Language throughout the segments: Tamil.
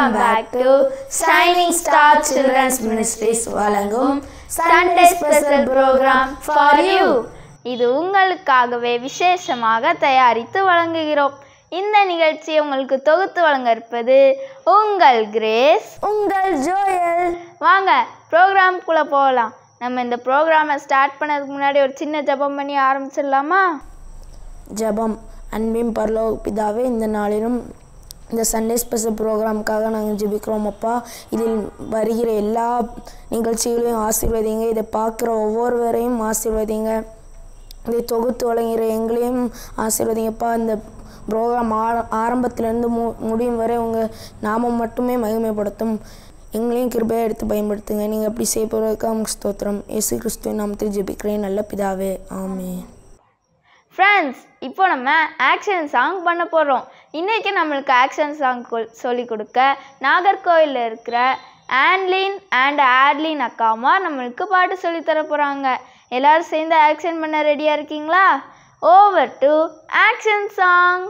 Welcome back to shining star children's ministries வழங்கும் Sunday special program for you இது உங்களுக்காகவே விசேஷமாக தயாரித்து வழங்குகிறோம் இந்த நிகழ்ச்சியை உங்களுக்கு தொகுத்து வழங்க இருப்பது உங்கள் கிரேஸ் உங்கள் ஜோயல் வாங்க ப்ரோக்ராம்குள்ளே போகலாம் நம்ம இந்த ப்ரோக்ராமை ஸ்டார்ட் பண்ணதுக்கு முன்னாடி ஒரு சின்ன ஜெபம் பண்ணி ஆரம்பிச்சிடலாமா ஜெபம் அன்பின் பரலோக பிதாவே இந்த நாளிலும் இந்த சண்டே ஸ்பெஷல் ப்ரோக்ராமுக்காக நாங்கள் ஜெபிக்கிறோம் அப்பா இதில் வருகிற எல்லா நிகழ்ச்சிகளையும் ஆசீர்வதிங்க இதை பார்க்குற ஒவ்வொருவரையும் ஆசீர்வதிங்க இதை தொகுத்து வழங்குகிற எங்களையும் ஆசீர்வதிங்கப்பா இந்த ப்ரோக்ராம் ஆர ஆரம்பத்திலேருந்து மு முடியும் வரை உங்கள் நாமம் மட்டுமே மகிமைப்படுத்தும் எங்களையும் கிருபையாக எடுத்து பயன்படுத்துங்க நீங்கள் அப்படி செய்ய போகிறதுக்காக உங்களுக்கு ஸ்தோத்திரம் இயேசு கிறிஸ்துவின் நாமத்தில் ஜெபிக்கிறேன் நல்ல பிதாவே ஆமென் ஃப்ரெண்ட்ஸ் இப்போ நம்ம ஆக்ஷன் சாங் பண்ண போகிறோம் இன்றைக்கி நம்மளுக்கு ஆக்ஷன் சாங் சொல்லி கொடுக்க நாகர்கோவிலில் இருக்கிற ஆன்லின் அண்ட் ஆட்லின் அக்காமா நம்மளுக்கு பாட்டு சொல்லி தர போகிறாங்க எல்லாரும் சேர்ந்து ஆக்ஷன் பண்ண ரெடியாக இருக்கீங்களா over to action song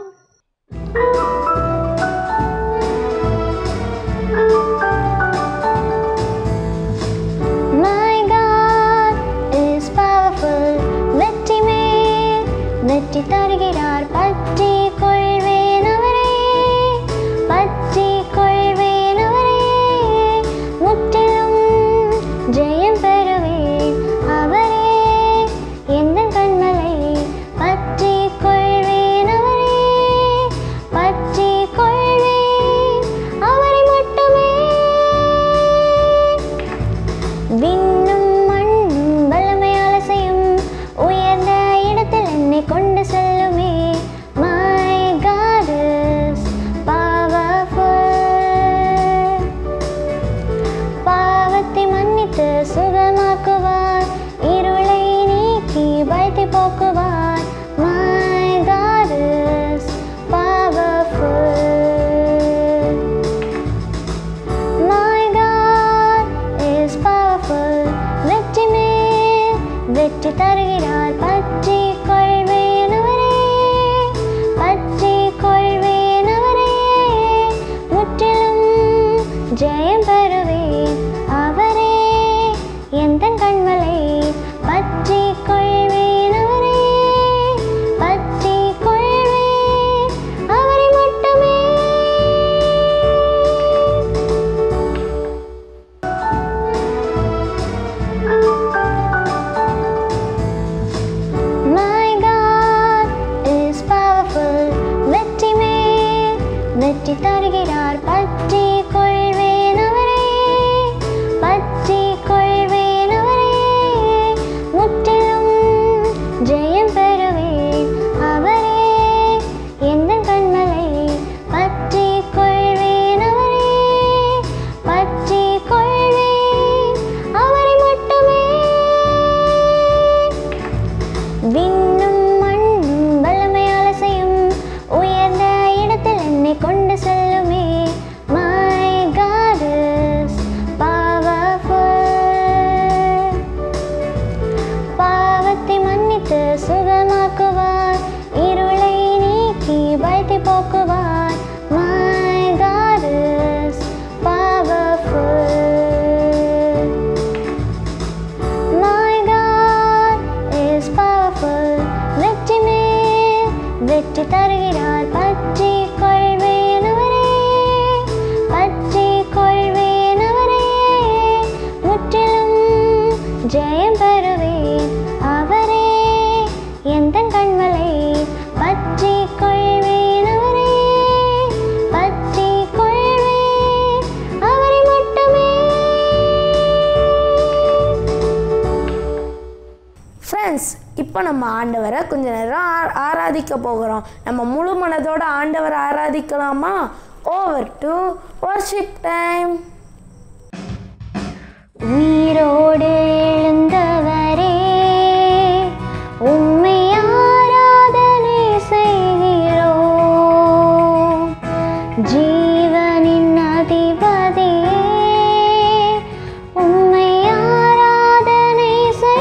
My God is powerful வெற்றி மேல் வெற்றி தருகிறார் பற்றி கொள்வேன் அவரே பற்றி கொள்வேன் அவரே முற்றிலும் ஜெயம் பெறுவேன் அவரே எந்த கண்மலை பற்றி கொள்வேன் அவரே பற்றி கொள்வேன் அவரை மட்டுமே விண்ணும் மண்ணும் வல்லமையால் அசையும் உயர்ந்த இடத்தில் என்னை கொண்டு செல்லுமே My God is powerful. பாவத்தை மன்னித்து சுகமாக்குவார் இருளை நீக்கி பயத்தை போக்குவார் My God is powerful. My God is powerful. வெற்றி மேல் வெற்றி தருகிறார் பற்றி கொள்வேன் அவரே பற்றி கொள்வேன் அவரே முற்றிலும் ஜெயம் பெறுவேன் அவரே எந்த கண்மலை பற்றி கொள்வேன் அவரே பற்றி கொள்வேன் அவரை மட்டுமே My God is powerful. வெற்றி மேல் வெற்றி தருகிறார் பற்றி கொள்வேன் அவரே பற்றி கொள்வேன் அவரே முற்றிலும் ஜெயம் பெறுவேன் அவரே எந்த கண்மலை பற்றி கொள்வேன் அவரே பற்றி கொள்வேன் அவரை மட்டுமே விண்ணும் மண்ணும் வல்லமையால் அசையும் உயர்ந்த இடத்தில் என்னை கொண்டு செல்லுமே My God is powerful. பாவத்தை மன்னித்து சுகமாக்குவார் இருளை நீக்கி பயத்தை போக்குவார் My God is powerful. My God is powerful. வெற்றி மேல் வெற்றி தருகிறார் பற்றி கொள்வேன் அவரே பற்றி கொள்வேன் அவரே முற்றிலும் ஜெயம் பெறுவேன் அவரே எந்த கண்மலை பற்றி கொள்வேன் அவரே பற்றி கொள்வேன் அவரை மட்டுமே ஃப்ரெண்ட்ஸ் இப்போ நம்ம ஆண்டவரை கொஞ்ச நேரம் ஆ- ஆராதிக்க போகிறோம் நம்ம முழு மனதோட ஆண்டவரை ஆராதிக்கலாமா ஓவர் டு வர்ஷிப் டைம் உயிரோடு எழுந்தவரே உம்மை ஆராதனை செய்கிறோம் ஜீவனின் அதிபதியே உம்மை ஆராதனை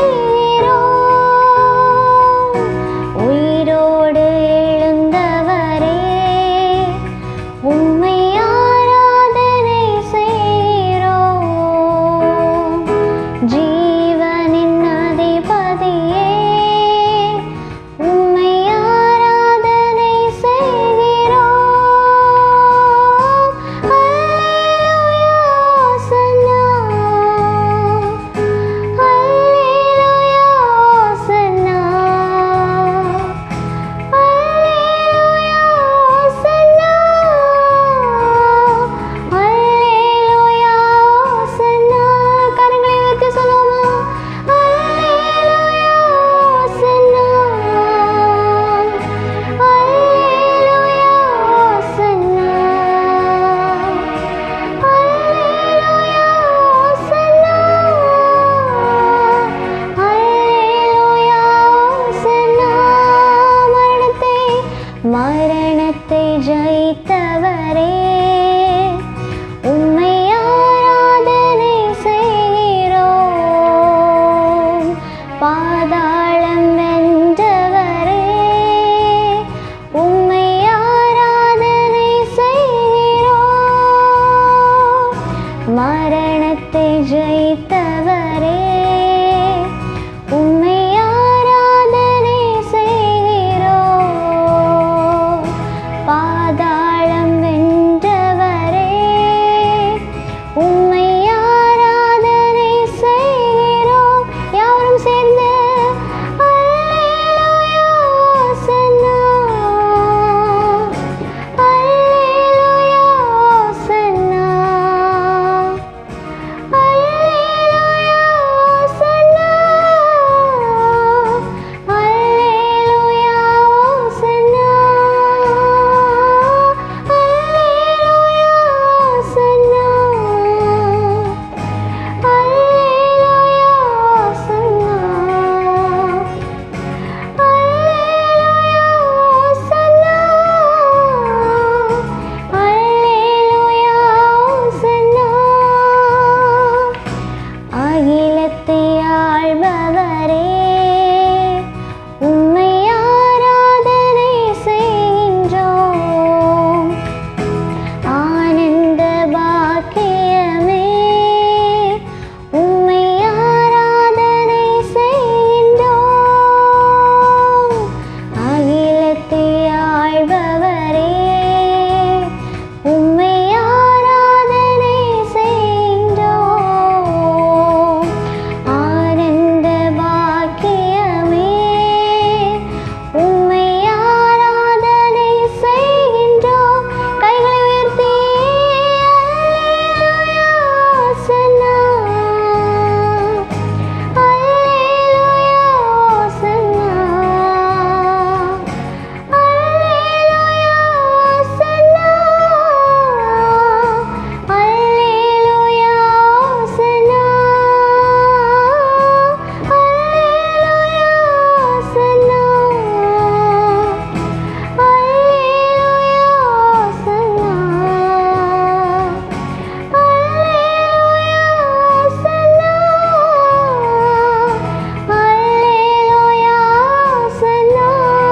செய்கிறோம் உயிரோடு எழுந்தவரே உம்மை ஆராதனை மரணத்தை ஜெயித்தவரே உம்மை ஆராதனை செய்கிறோம் பாதாளம் வென்றவரே உம்மை ஆராதனை செய்கிறோம் யாரும் சேர்ந்து அல்லேலூயா ஓசன்னா அல்லேலூயா ஓசன்னா அல்லேலூயா ஓசன்னா அல்லேலூயா ஓசன்னா அல்லேலூயா ஓசன்னா அல்லேலூயா ஓசன்னா அல்லேலூயா ஓசன்னா அல்லேலூயா ஓசன்னா அகிலத்தை ஆள்பவரே உம்மை ஆராதனை செய்கின்றோம் ஆனந்த பாக்கியமே உம்மை ஆராதனை செய்கின்றோம் அகிலத்தை ஆள்பவரே உம்மை ஆராதனை செய்கின்றோம் ஆனந்த பாக்கியமே உம்மை ஆராதனை செய்கின்றோம் கைகளை உயர்த்தி அல்லேலூயா ஓசன்னா அல்லேலூயா ஓசன்னா அல்லேலூயா ஓசன்னா அல்லேலூயா ஓசன்னா அல்லேலூயா ஓசன்னா அல்லேலூயா ஓசன்னா அல்லேலூயா ஓசன்னா அல்லேலூயா ஓசன்னா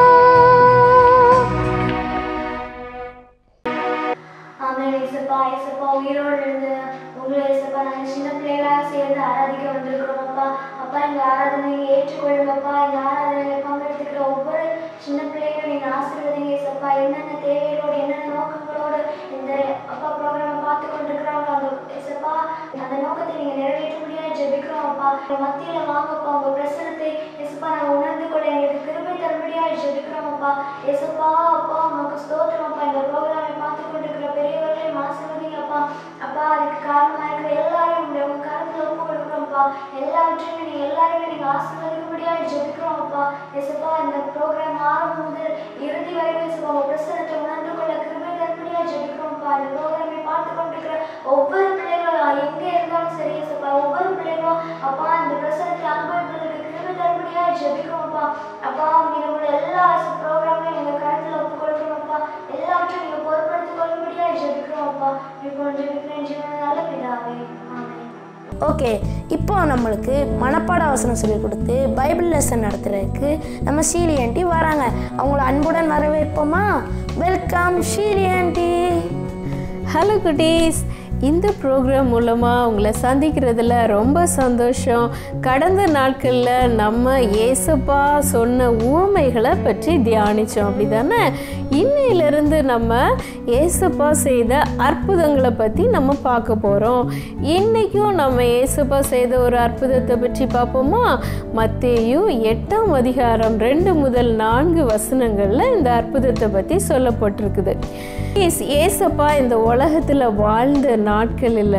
ஆமென் இயேசுப்பா இயேசுப்பா உயிரோடு இருந்து உங்களை இயேசுப்பா நாங்கள் சின்ன பிள்ளைகளாக சேர்ந்து ஆராதிக்க வந்திருக்கிறோம் அப்பா அப்பா இந்த ஆராதனையை ஏற்றுக்கொள்ளுங்கப்பா இந்த ஆராதனையில் பங்கெடுத்துக்கிற ஒவ்வொரு சின்ன பிள்ளைகளும் நீங்கள் ஆசீர்வதிங்க இயேசுப்பா என்னென்ன தேவைகளோடு என்னென்ன நோக்கங்களோடு இந்த அப்பா ப்ரோக்ராமை பார்த்து கொண்டிருக்கிறாங்க அந்த இயேசுப்பா அந்த நோக்கத்தை நீங்கள் நிறைவேற்ற முடியாது ஜெபிக்கிறோம் அப்பா உங்க மத்தியில் வாங்கப்பா உங்கள் பிரசனத்தை இயேசுப்பா நாங்கள் உணர்ந்து கொள்ள எங்களுக்கு கிருபை தரும்படியாக ஜெபிக்கிறோம் அப்பா இயேசுப்பா அப்பா உங்களுக்கு ஸ்தோத்திரம் அப்பா இந்த ப்ரோக்ராமை பார்த்து கொண்டிருக்கிற பெரியவர்களையும் ஆசீர்வதிங்க அப்பா அப்பா அதுக்கு காரணமாக இருக்கிற எல்லாரையும் உங்களுடைய உங்க கருத்தில் ஒப்பு கொடுக்குறோம்ப்பா எல்லாவற்றையும் நீங்கள் எல்லாரையுமே நீங்கள் ஆசீர்வதிக்கும்படியாக ஜெபிக்கிறோம் அப்பா இயேசுப்பா இந்த ப்ரோக்ராம் ஆரம்பம் முதல் இறுதி வரைக்கும் இயேசுப்பா உங்கள் பிரசனத்தை உணர்ந்து கொள்ள கிருபை தரும்படியாக ஜெபிக்கிறோம்ப்பா இந்த ப்ரோக்ராமை பார்த்து கொண்டிருக்கிற ஒவ்வொரு பிள்ளைகளும் எங்கே இருந்தாலும் சரி இயேசுப்பா ஒவ்வொரு பிள்ளைகளும் அப்பா இந்த பிரசனத்தை அனுபவிப்பதற்கு கிருபை தரும்படியாக ஜெபிக்கிறோம்ப்பா அப்பா நீங்கள் உங்களுடைய எல்லா ப்ரோக்ராமையும் எங்கள் கருத்தில் ஒப்பு கொடுக்குறோம்ப்பா எல்லாவற்றையும் நீங்கள் பொறுப்படுத்திக் கொள்ளும்படியாக ஜெபிக்கிறோம்ப்பா இப்போ ஜெபிக்கிறேன் ஜீவன நல்ல பிதாவே ஆமென் ஓகே இப்போ நம்மளுக்கு மனப்பாட வசனம் சொல்லி கொடுத்து பைபிள் லெசன் நடத்துறதுக்கு நம்ம ஷீலி ஆண்டி வராங்க அவங்கள அன்புடன் வரவேற்போமா வெல்கம் ஷீலி ஆண்டி ஹலோ குட்டீஸ் இந்த ப்ரோக்ராம் மூலமாக உங்களை சந்திக்கிறதுல ரொம்ப சந்தோஷம் கடந்த நாட்களில் நம்ம ஏசப்பா சொன்ன ஊமைகளை பற்றி தியானித்தோம் அப்படி தானே இன்னையிலிருந்து நம்ம ஏசப்பா செய்த அற்புதங்களை பற்றி நம்ம பார்க்க போகிறோம் இன்றைக்கும் நம்ம ஏசப்பா செய்த ஒரு அற்புதத்தை பற்றி பார்ப்போமா மத்தேயு எட்டாம் அதிகாரம் ரெண்டு முதல் நான்கு வசனங்களில் இந்த அற்புதத்தை பற்றி சொல்லப்பட்டிருக்குது ஏஸ்- ஏசப்பா இந்த உலகத்தில் வாழ்ந்த நாட்களில்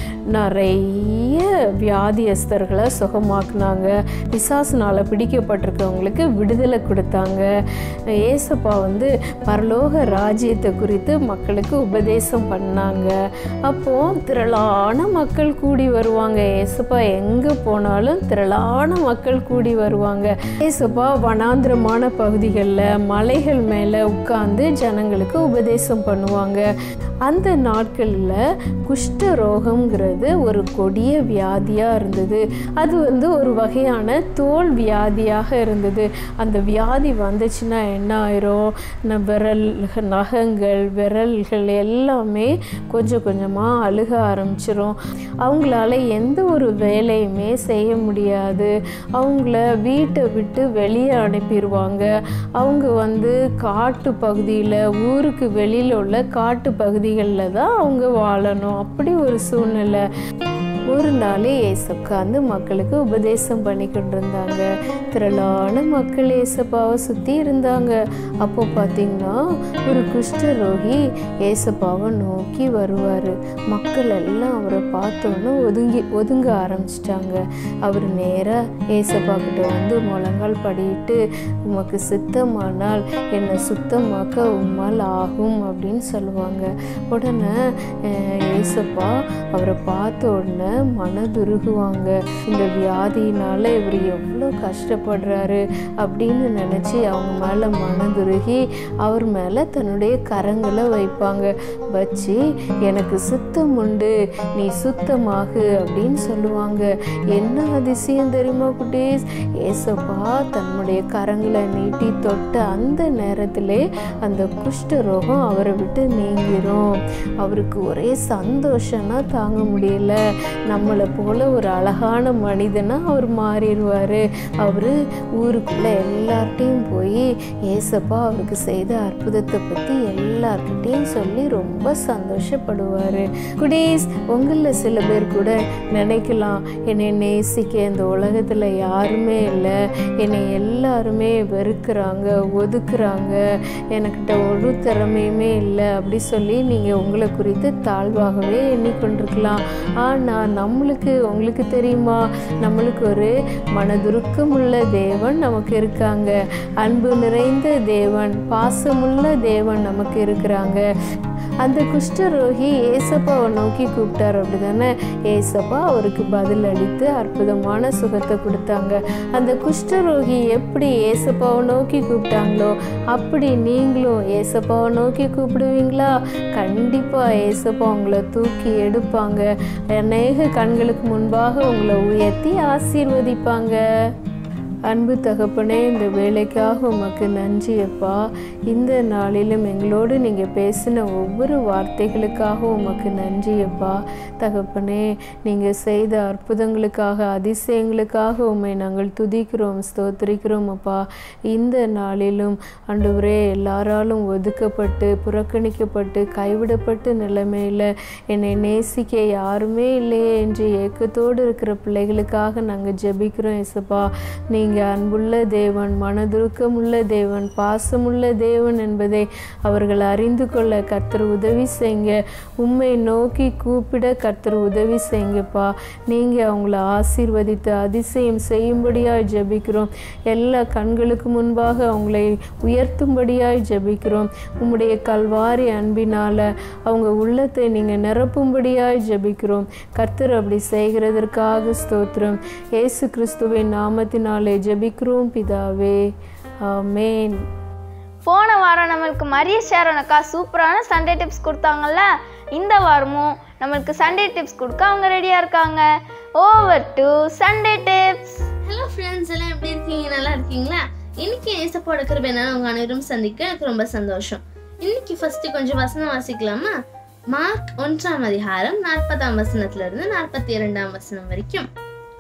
நிறைய வியாதியஸ்தர்களை சுகமாக்குனாங்க பிசாசுனால் பிடிக்கப்பட்டிருக்கவங்களுக்கு விடுதலை கொடுத்தாங்க ஏசப்பா வந்து பரலோக ராஜ்யத்தை குறித்து மக்களுக்கு உபதேசம் பண்ணாங்க அப்போ திரளான மக்கள் கூடி வருவாங்க ஏசப்பா எங்கே போனாலும் திரளான மக்கள் கூடி வருவாங்க ஏசப்பா வனாந்திரமான பகுதிகளில் மலைகள் மேலே உட்கார்ந்து ஜனங்களுக்கு உபதேசம் பண்ணுவாங்க அந்த நாட்களில் குஷ்ட ரோகம்ங்கிறது ஒரு கொடிய வியாதியாக இருந்தது அது வந்து ஒரு வகையான தோல் வியாதியாக இருந்தது அந்த வியாதி வந்துச்சுன்னா என்ன ஆயிரும் நம் விரல் நகங்கள் விரல்கள் எல்லாமே கொஞ்சம் கொஞ்சமாக அழுக ஆரம்பிச்சிரும் அவங்களால எந்த ஒரு வேலையுமே செய்ய முடியாது அவங்கள வீட்டை விட்டு வெளியே அனுப்பிடுவாங்க அவங்க வந்து காட்டு பகுதியில் ஊருக்கு வெளியில் உள்ள காட்டு பகுதிகளில் தான் அவங்க வாழணும் அப்படி ஒரு சூழ்நிலை ஒரு நாள் ஏசு உட்காந்து மக்களுக்கு உபதேசம் பண்ணிக்கிட்டு இருந்தாங்க திரளான மக்கள் ஏசப்பாவை சுற்றி இருந்தாங்க அப்போ பார்த்தீங்கன்னா ஒரு குஷ்டரோகி ஏசப்பாவை நோக்கி வருவார் மக்கள் எல்லாம் அவரை பார்த்தோன்னே ஒதுங்கி ஒதுங்க ஆரம்பிச்சிட்டாங்க அவர் நேராக ஏசப்பா கிட்ட வந்து முழங்கால் படிட்டு உமக்கு சித்தமானால் என்னை சுத்தமாக்க உம்மால் ஆகும் அப்படின்னு சொல்லுவாங்க உடனே அஹ், ஏசப்பா அவரை பார்த்த உடனே மனதுருகுவாங்க இந்த வியாதியினால இவர் எவ்வளோ கஷ்டப்படுறாரு அப்படின்னு நினச்சி அவங்க மேலே மனதுருகி அவர் மேலே தன்னுடைய கரங்களை வைப்பாங்க வச்சு எனக்கு சுத்தம் உண்டு நீ சுத்தமாகு அப்படின்னு சொல்லுவாங்க என்ன அதிசயம் தெரியுமா குட்டீஸ் ஏசப்பா தன்னுடைய கரங்களை நீட்டி தொட்ட அந்த நேரத்திலே அந்த குஷ்ட ரோகம் அவரை விட்டு நீங்கிரும் அவருக்கு ஒரே சந்தோஷம்னா தாங்க முடியல நம்மளை போல ஒரு அழகான மனிதனா அவர் மாறிடுவார் அவர் ஊருக்குள்ளே எல்லார்ட்டையும் போய் ஏசப்பா அவருக்கு செய்த அற்புதத்தை பற்றி எல்லார்கிட்டையும் சொல்லி ரொம்ப சந்தோஷப்படுவார் குடீஸ் உங்களில் சில பேர் கூட நினைக்கலாம் என்னை நேசிக்க இந்த உலகத்தில் யாருமே இல்லை என்னை எல்லாருமே வெறுக்கிறாங்க ஒதுக்குறாங்க எனக்கிட்ட ஒரு திறமையுமே இல்லை அப்படி சொல்லி நீங்கள் உங்களை குறித்து தாழ்வாகவே எண்ணிக்கொண்டிருக்கலாம் ஆனால் நம்மளுக்கு உங்களுக்கு தெரியுமா நம்மளுக்கு ஒரு மனதுருக்கமுள்ள தேவன் நமக்கு இருக்காங்க அன்பு நிறைந்த தேவன் பாசமுள்ள தேவன் நமக்கு இருக்கிறாங்க அந்த குஷ்டரோகி ஏசப்பாவை நோக்கி கூப்பிட்டார் அப்படிதானே ஏசப்பா அவருக்கு பதில் அளித்து அற்புதமான சுகத்தை கொடுத்தாங்க அந்த குஷ்டரோகி எப்படி ஏசப்பாவை நோக்கி கூப்பிட்டாங்களோ அப்படி நீங்களும் ஏசப்பாவை நோக்கி கூப்பிடுவீங்களா கண்டிப்பாக ஏசப்பா உங்களை தூக்கி எடுப்பாங்க அநேக கண்களுக்கு முன்பாக உங்களை உயர்த்தி ஆசீர்வதிப்பாங்க அன்பு தகப்பனே இந்த வேலைக்காக உமக்கு நன்றி அப்பா இந்த நாளிலும் எங்களோடு நீங்கள் பேசின ஒவ்வொரு வார்த்தைகளுக்காக உமக்கு நன்றி அப்பா தகப்பனே நீங்கள் செய்த அற்புதங்களுக்காக அதிசயங்களுக்காக உம்மை நாங்கள் துதிக்கிறோம் ஸ்தோத்திரிக்கிறோம் அப்பா இந்த நாளிலும் ஆண்டவரே எல்லாராலும் ஒதுக்கப்பட்டு புறக்கணிக்கப்பட்டு கைவிடப்பட்ட நிலைமையில் என்னை நேசிக்க யாருமே இல்லையே என்று ஏக்கத்தோடு இருக்கிற பிள்ளைகளுக்காக நாங்கள் ஜெபிக்கிறோம் இசப்பா நீங்கள் அன்புள்ள தேவன் மனதுருக்கமுள்ள தேவன் பாசமுள்ள தேவன் என்பதை அவர்கள் அறிந்து கொள்ள கர்த்தர் உதவி செய்யுங்க உம்மை நோக்கி கூப்பிட கர்த்தர் உதவி செய்யுங்கப்பா நீங்கள் அவங்கள ஆசீர்வதித்து அதிசயம் செய்யும்படியாய் ஜெபிக்கிறோம் எல்லா கண்களுக்கு முன்பாக அவங்களை உயர்த்தும்படியாய் ஜெபிக்கிறோம் உம்முடைய கல்வாரி அன்பினால அவங்க உள்ளத்தை நீங்கள் நிரப்பும்படியாய் ஜெபிக்கிறோம் கர்த்தர் அப்படி செய்கிறதற்காக ஸ்தோத்திரம் இயேசு கிறிஸ்துவின் நாமத்தினாலே ஜெபிக்கிறோம் பிதாவே ஆமென் போன வாரம் நம்மளுக்கு மரிய ஷேரோன் அக்கா சூப்பரான சண்டே டிப்ஸ் கொடுத்தாங்கல்ல இந்த வாரமும் நம்மளுக்கு சண்டே டிப்ஸ் கொடுக்க அவங்க ரெடியாக இருக்காங்க over to Sunday tips hello friends எல்லாம் எப்படி இருக்கீங்க நல்லா இருக்கீங்களா இன்னைக்கு ஏசப்போட கிருபைனால உங்க அனைவரும் சந்திக்க எனக்கு ரொம்ப சந்தோஷம் இன்னைக்கு ஃபர்ஸ்ட் கொஞ்சம் வசனம் வாசிக்கலாமா மார்க் ஒன்றாம் அதிகாரம் நாற்பதாம் வசனத்துல இருந்து நாற்பத்தி இரண்டாம் வசனம் வரைக்கும்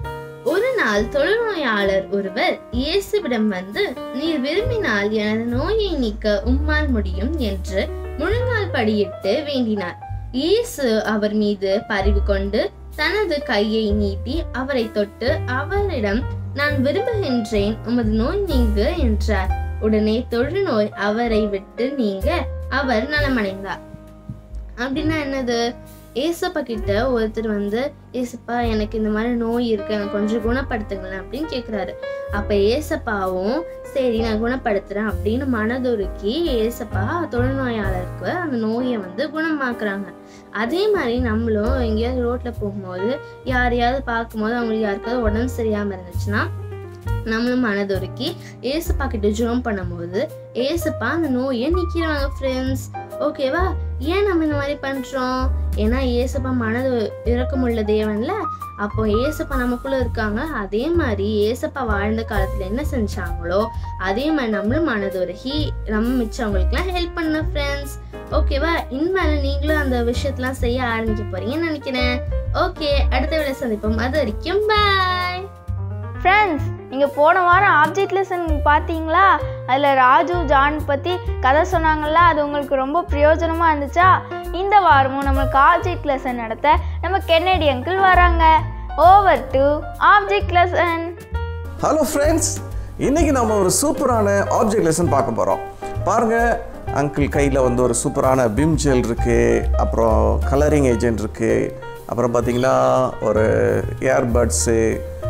ஒரு நாள் தொழுநோயாளர் ஒருவர் இயேசுவிடம் வந்து நீர் விரும்பினால் எனது நோயை நீக்க உம்மால் முடியும் என்று முழங்கால் படியிட்டு வேண்டினார் இயேசு அவர் மீது பரிவு கொண்டு தனது கையை நீட்டி அவரை தொட்டு அவரிடம் நான் விரும்புகின்றேன் உமது நோய் நீங்கு என்றார் உடனே தொழுநோய் அவரை விட்டு நீங்க அவர் நலமடைந்தார் அப்படின்னா என்னது ஏசப்பா கிட்ட ஒருத்தர் வந்து ஏசப்பா எனக்கு இந்த மாதிரி நோய் இருக்கு எனக்கு கொஞ்சம் குணப்படுத்துங்களேன் அப்படின்னு கேக்குறாரு அப்ப ஏசப்பாவும் சரி நான் குணப்படுத்துறேன் அப்படின்னு மனதுருக்கி ஏசப்பா தொழுநோயாளருக்கு அந்த நோயை வந்து குணமாக்குறாங்க அதே மாதிரி நம்மளும் எங்கேயாவது ரோட்ல போகும்போது யாரையாவது பார்க்கும்போது அவங்களுக்கு யாருக்காவது உடம்பு சரியாம இருந்துச்சுன்னா நம்மளும் மனதுருக்கி ஏசப்பா கிட்ட ஜோம் பண்ணும்போது ஏசப்பா அந்த நோயை நிக்கிறாங்க ஃப்ரெண்ட்ஸ் ஓகேவா ஏன் நம்ம இந்த மாதிரி பண்றோம் ஏன்னா ஏசப்பா மனது இரக்கமுள்ள தேவன்ல அப்போ ஏசப்பா நமக்குள்ள இருக்காங்க அதே மாதிரி ஏசப்பா வாழ்ந்த காலத்துல என்ன செஞ்சாங்களோ அதே மாதிரி நம்மளும் மனதுருகி நம்ம மிச்சவங்களுக்குலாம் ஹெல்ப் பண்ண ஃப்ரெண்ட்ஸ் ஓகேவா இனிமேல நீங்களும் அந்த விஷயத்தெல்லாம் செய்ய ஆரம்பிக்க போறீங்கன்னு நினைக்கிறேன் ஓகே அடுத்த வேலை சந்திப்போம் அது வரைக்கும் பாய் ஃப்ரெண்ட்ஸ் நீங்கள் போன வாரம் ஆப்ஜெக்ட் லெசன் பார்த்தீங்களா அதில் ராஜு ஜான் பற்றி கதை சொன்னாங்கல்ல அது உங்களுக்கு ரொம்ப பிரயோஜனமாக இருந்துச்சா இந்த வாரமும் நம்மளுக்கு ஆப்ஜெக்ட் லெசன் நடத்த நம்ம கென்னடி அங்கிள் வராங்க over to object lesson hello friends இன்னைக்கு நம்ம ஒரு சூப்பரான ஆப்ஜெக்ட் லெசன் பார்க்க போகிறோம் பாருங்க அங்கிள் கையில் வந்து ஒரு சூப்பரான பிம் ஜெல் இருக்குது அப்புறம் கலரிங் ஏஜென்ட் இருக்குது அப்புறம் பார்த்தீங்கன்னா ஒரு ஏர்பட்ஸு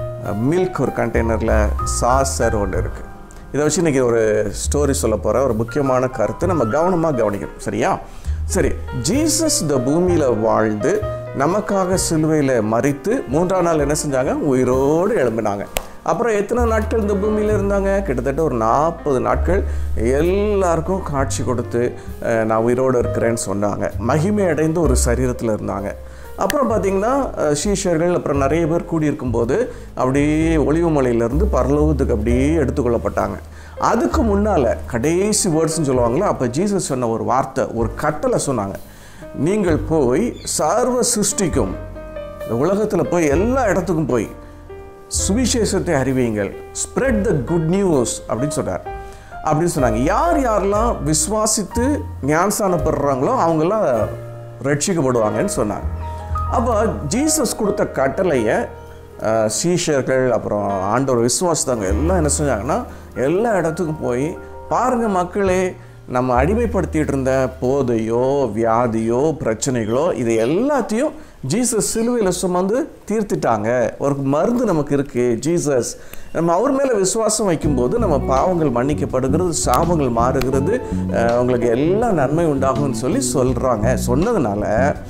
மில்க் ஒரு கண்டெய்னரில் சாசர் ஒன்று இருக்குது இதை வச்சு இன்றைக்கி ஒரு ஸ்டோரி சொல்ல போகிற ஒரு முக்கியமான கருத்து நம்ம கவனமாக கவனிக்கணும் சரியா சரி ஜீசஸ் இந்த பூமியில் வாழ்ந்து நமக்காக சிலுவையில் மறித்து மூன்றாம் நாள் என்ன செஞ்சாங்க உயிரோடு எழும்பினாங்க அப்புறம் எத்தனை நாட்கள் இந்த பூமியில் இருந்தாங்க கிட்டத்தட்ட ஒரு நாற்பது நாட்கள் எல்லாருக்கும் காட்சி கொடுத்து அஹ், நான் உயிரோடு இருக்கிறேன்னு சொன்னாங்க மகிமை அடைந்த ஒரு சரீரத்தில் இருந்தாங்க அப்புறம் பார்த்தீங்கன்னா அஹ், சீஷர்கள் அப்புறம் நிறைய பேர் கூடியிருக்கும்போது அப்படியே ஒளிவு மலையிலேருந்து பரலோகத்துக்கு அப்படியே எடுத்துக்கொள்ளப்பட்டாங்க அதுக்கு முன்னால் கடைசி வேர்ட்ஸ்னு சொல்லுவாங்களே அப்போ ஜீசஸ் சொன்ன ஒரு வார்த்தை ஒரு கட்டளை சொன்னாங்க நீங்கள் போய் சர்வ சிருஷ்டிக்கும் இந்த உலகத்தில் போய் எல்லா இடத்துக்கும் போய் சுவிசேஷத்தை அறிவியுங்கள் ஸ்ப்ரெட் த குட் நியூஸ் அப்படின்னு சொன்னார் அப்படின்னு சொன்னாங்க யார் யாரெல்லாம் விசுவாசித்து ஞானஸ்தானப்படுறாங்களோ அவங்கெல்லாம் ரட்சிக்கப்படுவாங்கன்னு சொன்னாங்க அப்போ ஜீசஸ் கொடுத்த கட்டளையை அஹ், சீஷர்கள் அப்புறம் ஆண்டவர் விசுவாசித்தவங்க எல்லாம் என்ன செஞ்சாங்கன்னா எல்லா இடத்துக்கும் போய் பாருங்கள் மக்களே நம்ம அடிமைப்படுத்திட்டு இருந்த போதையோ வியாதியோ பிரச்சனைகளோ இது எல்லாத்தையும் ஜீசஸ் சிலுவையில் சுமந்து தீர்த்துட்டாங்க ஒரு மருந்து நமக்கு இருக்குது ஜீசஸ் நம்ம அவர் மேலே விசுவாசம் வைக்கும்போது நம்ம பாவங்கள் மன்னிக்கப்படுகிறது சாபங்கள் மாறுகிறது அஹ், உங்களுக்கு எல்லா நன்மை உண்டாகும்னு சொல்லி சொல்கிறாங்க சொன்னதுனால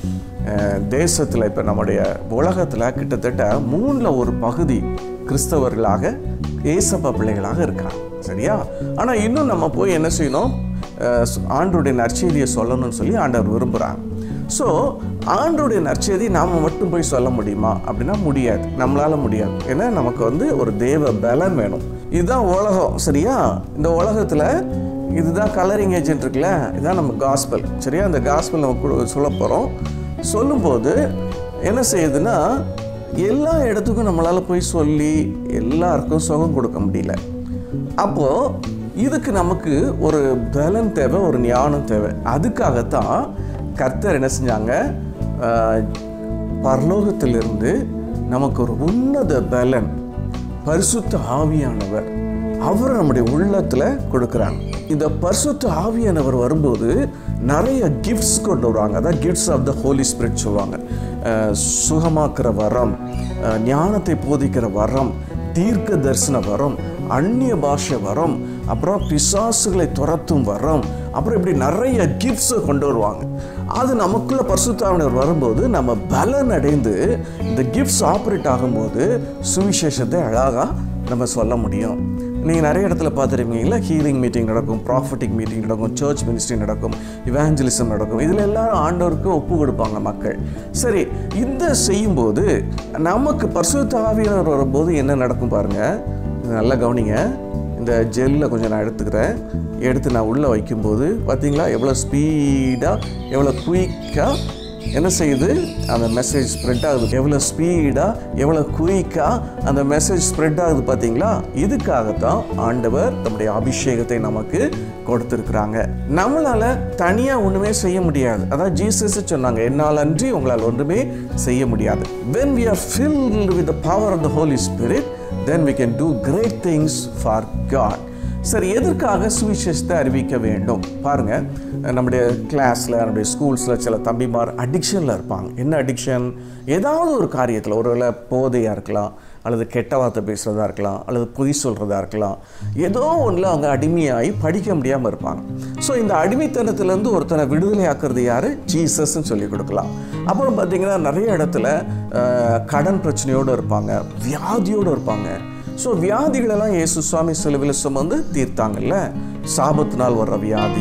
தேசத்தில் இப்போ நம்முடைய உலகத்தில் கிட்டத்தட்ட மூணில் ஒரு பகுதி கிறிஸ்தவர்களாக ஏசப்பா பிள்ளைகளாக இருக்காங்க சரியா ஆனால் இன்னும் நம்ம போய் என்ன செய்யணும் அஹ், ஆண்டவருடைய நற்செய்தியை சொல்லணும்னு சொல்லி ஆண்டவர் விரும்புகிறாங்க ஸோ ஆண்டோடைய நற்செய்தி நாம் மட்டும் போய் சொல்ல முடியுமா அப்படின்னா முடியாது நம்மளால முடியாது ஏன்னா நமக்கு வந்து ஒரு தேவ பலன் வேணும் இதுதான் உலகம் சரியா இந்த உலகத்தில் இதுதான் கலரிங் ஏஜென்ட் இருக்குல்ல இதுதான் நம்ம காஸ்பல் சரியா அந்த காஸ்பல் நம்ம கு- சொல்ல போகிறோம் சொல்லும்போது என்ன செய்யுதுன்னா எல்லா இடத்துக்கும் நம்மளால் போய் சொல்லி எல்லாருக்கும் சுகம் கொடுக்க முடியல அப்போது இதுக்கு நமக்கு ஒரு பலன் தேவை ஒரு ஞானம் தேவை அதுக்காகத்தான் கர்த்தர் என்ன செஞ்சாங்க ஆஹ், பரலோகத்திலிருந்து நமக்கு ஒரு உன்னத பலன் பரிசுத்த ஆவியானவர் அவர் நம்முடைய உள்ளத்தில் கொடுக்குறாங்க இந்த பரிசுத்த ஆவியானவர் வரும்போது நிறைய கிஃப்ட்ஸ் கொண்டு வருவாங்க அதான் gifts of the holy spirit சொல்லுவாங்க அஹ், சுகமாக்குற வரம் அஹ், ஞானத்தை போதிக்கிற வரம் தீர்க்க தரிசன வரம் அந்நிய பாஷை வரம் அப்புறம் பிசாசுகளை துரத்தும் வரம் அப்புறம் இப்படி நிறைய கிஃப்ட்ஸை கொண்டு வருவாங்க அது நமக்குள்ள பரிசுத்தாவினர் வரும்போது நம்ம பலன் அடைந்து இந்த கிஃப்ட்ஸ் ஆப்ரேட் ஆகும்போது சுவிசேஷத்தை அழகாக நம்ம சொல்ல முடியும் நீங்கள் நிறைய இடத்துல பார்த்துருப்பீங்களா ஹீலிங் மீட்டிங் நடக்கும் ப்ராஃபட்டிக் மீட்டிங் நடக்கும் சர்ச் மினிஸ்ட்ரி நடக்கும் இவாஞ்சலிசம் நடக்கும் இதில் எல்லாரும் ஆண்டவருக்கு ஒப்பு கொடுப்பாங்க மக்கள் சரி இந்த செய்யும்போது நமக்கு பரிசுத்த ஆவியானவர் வரும்போது என்ன நடக்கும் பாருங்கள் நல்லா கவனிங்க இந்த ஜெல்லில் கொஞ்சம் நான் எடுத்துக்கிறேன் எடுத்து நான் உள்ளே வைக்கும்போது பார்த்தீங்களா எவ்வளோ ஸ்பீடாக எவ்வளோ குயிக்காக என்ன செய்யுது அந்த மெசேஜ் ஸ்ப்ரெட் ஆகுது எவ்வளோ ஸ்பீடாக எவ்வளோ குயிக்காக அந்த மெசேஜ் ஸ்ப்ரெட் ஆகுது பார்த்தீங்களா இதுக்காகத்தான் ஆண்டவர் நம்முடைய அபிஷேகத்தை நமக்கு கொடுத்துருக்குறாங்க நம்மளால் தனியாக ஒன்றுமே செய்ய முடியாது அதான் ஜீசஸ் சொன்னாங்க என்னால் அன்றி உங்களால் ஒன்றுமே செய்ய முடியாது when we are filled with the power of the holy spirit then we can do great things for god சரி எதற்காக சுவிசேஷத்தை அறிவிக்க வேண்டும் பாருங்க நம்முடைய கிளாஸில் நம்முடைய ஸ்கூல்ஸில் சில தம்பிமார் அடிக்ஷனில் இருப்பாங்க என்ன அடிக்ஷன் ஏதாவது ஒரு காரியத்தில் ஒருவேளை போதையாக இருக்கலாம் அல்லது கெட்ட வார்த்தை பேசுகிறதா இருக்கலாம் அல்லது பொய் சொல்கிறதா இருக்கலாம் ஏதோ ஒன்றில் அவங்க அடிமையாகி படிக்க முடியாமல் இருப்பாங்க ஸோ இந்த அடிமைத்தனத்திலேருந்து ஒருத்தனை விடுதலை ஆக்குறது யார் ஜீசஸ்ன்னு சொல்லி கொடுக்கலாம் அப்புறம் பார்த்தீங்கன்னா நிறைய இடத்துல அஹ், கடன் பிரச்சனையோடு இருப்பாங்க வியாதியோடு இருப்பாங்க ஸோ வியாதிகளெல்லாம் இயேசு சுவாமி சிலுவையில் சுமந்து தீர்த்தாங்கல்ல சாபத்தினால் வர்ற வியாதி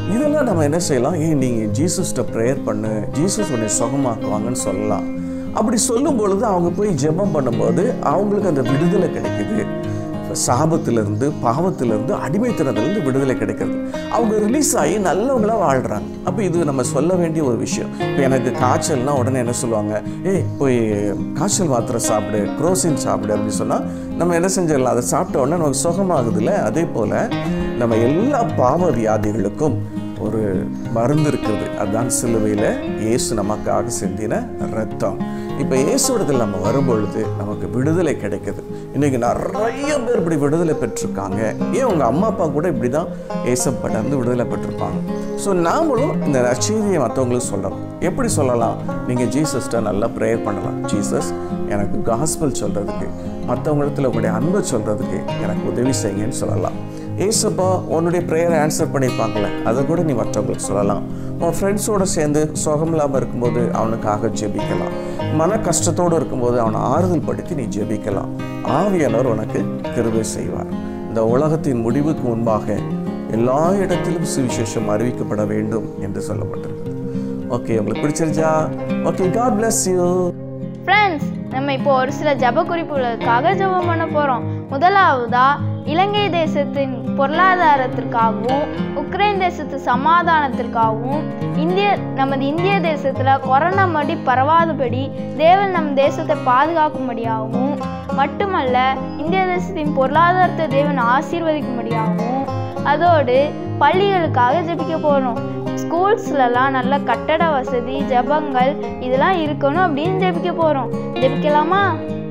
இதெல்லாம் நம்ம என்ன செய்யலாம் ஏய் நீங்கள் ஜீசஸ்கிட்ட ப்ரேயர் பண்ணு ஜீசஸ் உன்னை சுகமாக்குவாங்கன்னு சொல்லலாம் அப்படி சொல்லும் பொழுது அவங்க போய் ஜெபம் பண்ணும்போது அவங்களுக்கு அந்த விடுதலை கிடைக்குது சாபத்திலிருந்து பாவத்திலிருந்து அடிமைத்தனத்திலிருந்து விடுதலை கிடைக்கிறது அவங்க ரிலீஸ் ஆகி நல்லவங்களா வாழ்கிறாங்க அப்போ இது நம்ம சொல்ல வேண்டிய ஒரு விஷயம் இப்போ எனக்கு காய்ச்சல்னா உடனே என்ன சொல்லுவாங்க ஏய் போய் காய்ச்சல் மாத்திரை சாப்பிடு குரோசின் சாப்பிடு அப்படின்னு சொன்னால் நம்ம என்ன செஞ்சிடலாம் அதை சாப்பிட்ட உடனே நமக்கு சுகமாகுதுல்ல அதே போல் நம்ம எல்லா பாவ வியாதிகளுக்கும் ஒரு மருந்து இருக்குது அதுதான் சிலுவையில் இயேசு நமக்காக சிந்தின ரத்தம் இப்போ இயேசுவிடத்தில் நம்ம வரும்பொழுது நமக்கு விடுதலை கிடைக்குது இன்னைக்கு நிறைய பேர் இப்படி விடுதலை பெற்றிருக்காங்க ஏன் உங்கள் அம்மா அப்பா கூட இப்படி தான் ஏசப்படர்ந்து விடுதலை பெற்றிருப்பாங்க ஸோ நாமளும் இந்த நற்செய்தியை மற்றவங்களுக்கு சொல்லலாம் எப்படி சொல்லலாம் நீங்கள் ஜீசஸ்ட்ட நல்லா ப்ரேயர் பண்ணலாம் ஜீசஸ் எனக்கு காஸ்பல் சொல்கிறதுக்கு மற்றவங்களிடத்தில் உங்களுடைய அன்பை சொல்கிறதுக்கு எனக்கு உதவி செய்யுங்கன்னு சொல்லலாம் ஏசப்பா உன்னுடைய ப்ரேயரை ஆன்சர் பண்ணியிருப்பாங்களே அதை கூட நீ மற்றவங்களுக்கு சொல்லலாம் உன் ஃப்ரெண்ட்ஸோடு சேர்ந்து சுகம் இல்லாமல் இருக்கும்போது அவனுக்காக ஜெபிக்கலாம் மன கஷ்டத்தோடு இருக்கும்போது அவனை ஆறுதல் படுத்தி நீ ஜெபிக்கலாம் ஆவியானவர் உனக்கு கிருபை செய்வார் இந்த உலகத்தின் முடிவுக்கு முன்பாக எல்லா இடத்திலும் சுவிசேஷம் அறிவிக்கப்பட வேண்டும் என்று சொல்லப்பட்டிருக்கிறது ஓகே உங்களுக்கு பிடிச்சிருச்சா okay God bless you friends நம்ம இப்போ ஒரு சில ஜப குறிப்புகளுக்காக ஜெபம் பண்ண போகிறோம் முதலாவதா இலங்கை தேசத்தின் பொருளாதாரத்திற்காகவும் உக்ரைன் தேசத்து சமாதானத்திற்காகவும் இந்திய நமது இந்திய தேசத்தில் கொரோனா மடி பரவாதபடி தேவன் நம் தேசத்தை பாதுகாக்கும்படியாகவும் மட்டுமல்ல இந்திய தேசத்தின் பொருளாதாரத்தை தேவன் ஆசீர்வதிக்கும்படியாகவும் அதோடு பள்ளிகளுக்காக ஜெபிக்க போகிறோம் ஸ்கூல்ஸ்லலாம் நல்ல கட்டட வசதி ஜெபங்கள் இதெல்லாம் இருக்கணும் அப்படின்னு ஜெபிக்க போகிறோம் ஜெபிக்கலாமா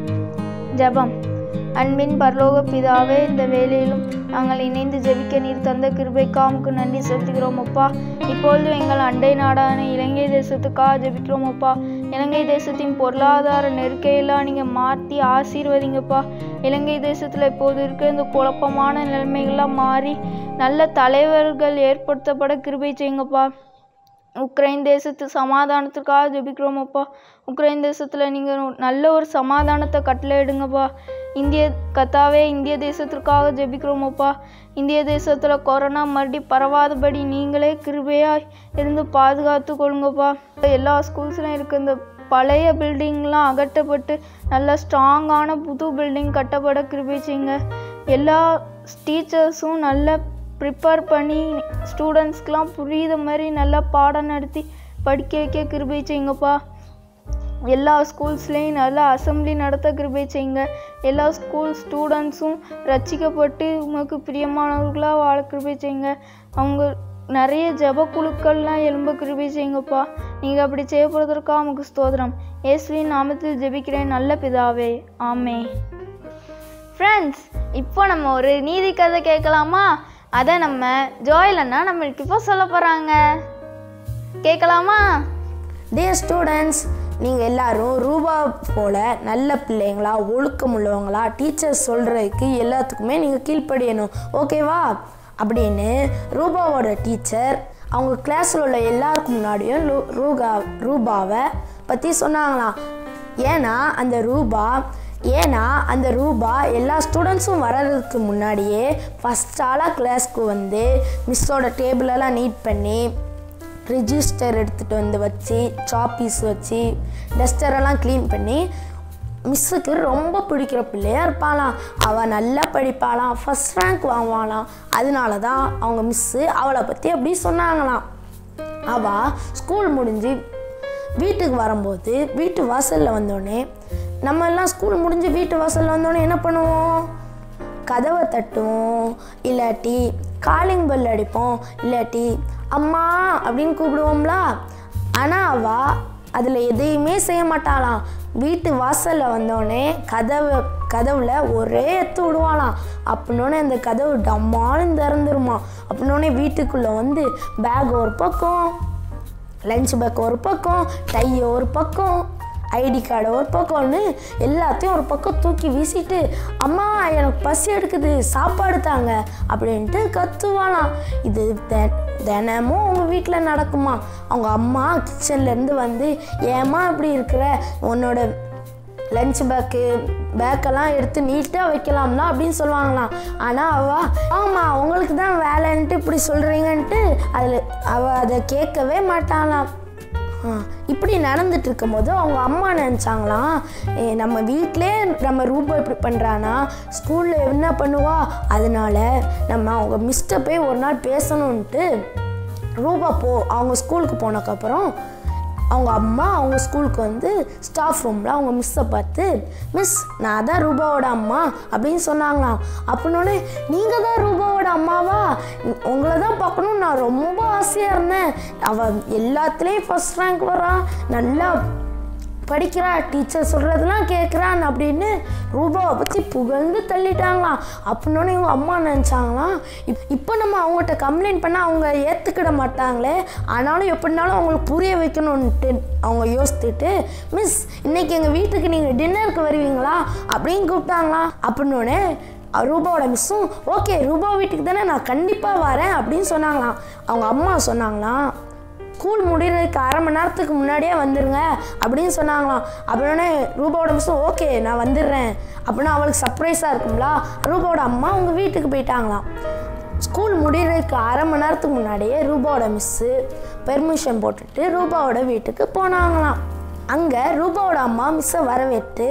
ஜெபம் அன்பின் பரலோக பிதாவே இந்த வேலையிலும் நாங்கள் இணைந்து ஜெபிக்க நீர் தந்த கிருபைக்காமுக்கு நன்றி செலுத்துகிறோம் அப்பா இப்பொழுது எங்கள் அண்டை நாடான இலங்கை தேசத்துக்காக ஜெபிக்கிறோம் அப்பா இலங்கை தேசத்தின் பொருளாதார நெருக்கையெல்லாம் நீங்கள் மாற்றி ஆசீர்வதிங்கப்பா இலங்கை தேசத்தில் இப்போது இருக்க இந்த குழப்பமான நிலைமைகள்லாம் மாறி நல்ல தலைவர்கள் ஏற்படுத்தப்பட கிருபை செய்யுங்கப்பா உக்ரைன் தேசத்து சமாதானத்துக்காக ஜெபிக்கிறோம் அப்பா உக்ரைன் தேசத்தில் நீங்கள் நல்ல ஒரு சமாதானத்தை கட்டளையிடுங்கப்பா இந்திய கத்தாவே இந்திய தேசத்திற்காக ஜெபிக்கிறோம் அப்பா இந்திய தேசத்தில் கொரோனா மறுபடி பரவாதபடி நீங்களே கிருபையாய் இருந்து பாதுகாத்து கொள்ளுங்கப்பா எல்லா ஸ்கூல்ஸ்லையும் இருக்க இந்த பழைய பில்டிங்லாம் அகற்றப்பட்டு நல்ல ஸ்ட்ராங்கான புது பில்டிங் கட்டப்பட கிருபை செய்யுங்க எல்லா டீச்சர்ஸும் நல்ல ப்ரிப்பேர் பண்ணி ஸ்டூடெண்ட்ஸ்க்கெலாம் புரியுத மாதிரி நல்லா பாடம் நடத்தி படிக்க வைக்க கிருபை செய்யுங்கப்பா எல்லா ஸ்கூல்ஸ்லேயும் நல்லா அசெம்பிளி நடத்த கிருபை செய்யுங்க எல்லா ஸ்கூல் ஸ்டூடெண்ட்ஸும் ரட்சிக்கப்பட்டு உமக்கு பிரியமானவர்களாக வாழ கிருபை செய்யுங்க அவங்க நிறைய ஜெப குழுக்கள்லாம் எழும்ப கிருபை செய்யுங்கப்பா நீங்கள் அப்படி செய்யப்படுவதற்காக உமக்கு ஸ்தோத்திரம் இயேசுவின் நாமத்தில் ஜெபிக்கிறேன் நல்ல பிதாவே ஆமே ஃப்ரெண்ட்ஸ் இப்போ நம்ம ஒரு நீதி கதை கேட்கலாமா அதை நம்ம ஜோயல் அண்ணா நம்மளுக்கு இப்போ சொல்ல போகிறாங்க கேட்கலாமா டியர் ஸ்டூடெண்ட்ஸ் நீங்கள் எல்லாரும் ரூபா போல நல்ல பிள்ளைங்களா ஒழுக்கம் உள்ளவங்களா டீச்சர்ஸ் சொல்கிறதுக்கு எல்லாத்துக்குமே நீங்கள் கீழ்ப்படியணும் ஓகேவா அப்படின்னு ரூபாவோட டீச்சர் அவங்க கிளாஸில் உள்ள எல்லாருக்கும் முன்னாடியும் லூ- ரூகா ரூபாவை பற்றி சொன்னாங்களாம் ஏன்னா அந்த ரூபா ஏன்னா அந்த ரூபா எல்லா ஸ்டூடெண்ட்ஸும் வர்றதுக்கு முன்னாடியே ஃபஸ்ட் ஆளாக கிளாஸ்க்கு வந்து மிஸ்ஸோட டேபிளெல்லாம் நீட் பண்ணி ரிஜிஸ்டர் எடுத்துகிட்டு வந்து வச்சு சாப்பீஸ் வச்சு டஸ்டரெல்லாம் க்ளீன் பண்ணி மிஸ்ஸுக்கு ரொம்ப பிடிக்கிற பிள்ளையா இருப்பாளாம் அவள் நல்லா படிப்பாளாம் ஃபஸ்ட் ரேங்க் வாங்குவாளாம் அதனால தான் அவங்க மிஸ்ஸு அவளை பற்றி அப்படி சொன்னாங்களாம் அவள் ஸ்கூல் முடிஞ்சு வீட்டுக்கு வரும்போது வீட்டு வாசலில் வந்தோடனே நம்ம எல்லாம் ஸ்கூல் முடிஞ்சு வீட்டு வாசலில் வந்தோடனே என்ன பண்ணுவோம் கதவை தட்டுவோம் இல்லாட்டி காலிங் பெல் அடிப்போம் இல்லாட்டி அம்மா அப்படின்னு கூப்பிடுவோம்ல ஆனால் அவள் அதில் எதையுமே செய்ய மாட்டாளாம் வீட்டு வாசலில் வந்தோடனே கதவை கதவுல ஒரே எத்து விடுவாளாம் அப்படின்னோடனே அந்த கதவு டம்மாலும் திறந்துருமா அப்படின்னோடனே வீட்டுக்குள்ளே வந்து பேக் ஒரு பக்கம் லஞ்ச் பேக் ஒரு பக்கம் டை ஒரு பக்கம் ஐடி கார்டு ஒரு பக்கம்னு எல்லாத்தையும் ஒரு பக்கம் தூக்கி வீசிட்டு அம்மா எனக்கு பசி எடுக்குது சாப்பாடு தாங்க அப்படின்ட்டு கத்துவாளாம் இது தெ- தினமும் அவங்க வீட்டில் நடக்குமா அவங்க அம்மா கிச்சன்லேருந்து வந்து ஏம்மா இப்படி இருக்கிற உன்னோட லஞ்ச் பேக்கு பேக்கெல்லாம் எடுத்து நீட்டாக வைக்கலாம்ல அப்படின்னு சொல்லுவாங்களாம் ஆனால் அவ ஆமாம் உங்களுக்கு தான் வேலைன்ட்டு இப்படி சொல்கிறீங்கன்ட்டு அதில் அவள் அதை கேட்கவே மாட்டாளாம் ஆ, இப்படி நடந்துட்டு இருக்கும்போது அவங்க அம்மா நினச்சாங்களாம் "ஏ, நம்ம வீட்டிலே நம்ம ரூபா இப்படி பண்ணுறானா ஸ்கூலில் என்ன பண்ணுவா அதனால நம்ம அவங்க மிஸ்ட்டை போய் ஒரு நாள் பேசணுன்ட்டு ரூபா போ அவங்க ஸ்கூலுக்கு போனதுக்கப்புறம் அவங்க அம்மா அவங்க ஸ்கூலுக்கு வந்து ஸ்டாஃப் ரூமில் அவங்க மிஸ்ஸை பார்த்து மிஸ் நான் தான் ரூபாவோட அம்மா அப்படின்னு சொன்னாங்களாம் அப்படின்னோடனே நீங்கள் தான் ரூபாவோட அம்மாவா உங்களை தான் பார்க்கணும்னு நான் ரொம்ப ஆசையாக இருந்தேன் அவள் எல்லாத்துலேயும் ஃபஸ்ட் ரேங்க் வரா நல்லா படிக்கிறா டீச்சர் சொல்கிறதெல்லாம் கேட்குறான் அப்படின்னு ரூபாவை பற்றி புகழ்ந்து தள்ளிட்டாங்களாம் அப்படின்னோடனே இவங்க அம்மா நினச்சாங்களாம் இப் இப்போ நம்ம அவங்ககிட்ட கம்ப்ளைண்ட் பண்ணால் அவங்க ஏற்றுக்கிட மாட்டாங்களே ஆனாலும் எப்படினாலும் அவங்களுக்கு புரிய வைக்கணுன்ட்டு அவங்க யோசித்துட்டு மிஸ் இன்னைக்கு எங்கள் வீட்டுக்கு நீங்கள் டின்னருக்கு வருவீங்களா அப்படின்னு கூப்பிட்டாங்களாம் அப்படின்னோடனே ரூபாவோட மிஸ்ஸும் ஓகே ரூபா வீட்டுக்கு தானே நான் கண்டிப்பாக வரேன் அப்படின்னு சொன்னாங்களாம் அவங்க அம்மா சொன்னாங்களாம் ஸ்கூல் முடிகிறதுக்கு அரை மணி நேரத்துக்கு முன்னாடியே வந்துடுங்க அப்படின்னு சொன்னாங்களாம் அப்படின்னே ரூபாவோட மிஸ்ஸும் ஓகே நான் வந்துடுறேன் அப்படின்னா அவளுக்கு சர்ப்ரைஸாக இருக்கும்ல ரூபாவோட அம்மா அவங்க வீட்டுக்கு போயிட்டாங்களாம் ஸ்கூல் முடிகிறதுக்கு அரை மணி நேரத்துக்கு முன்னாடியே ரூபாவோட மிஸ்ஸு பெர்மிஷன் போட்டுட்டு ரூபாவோட வீட்டுக்கு போனாங்களாம் அங்கே ரூபாவோட அம்மா மிஸ்ஸை வரவேற்று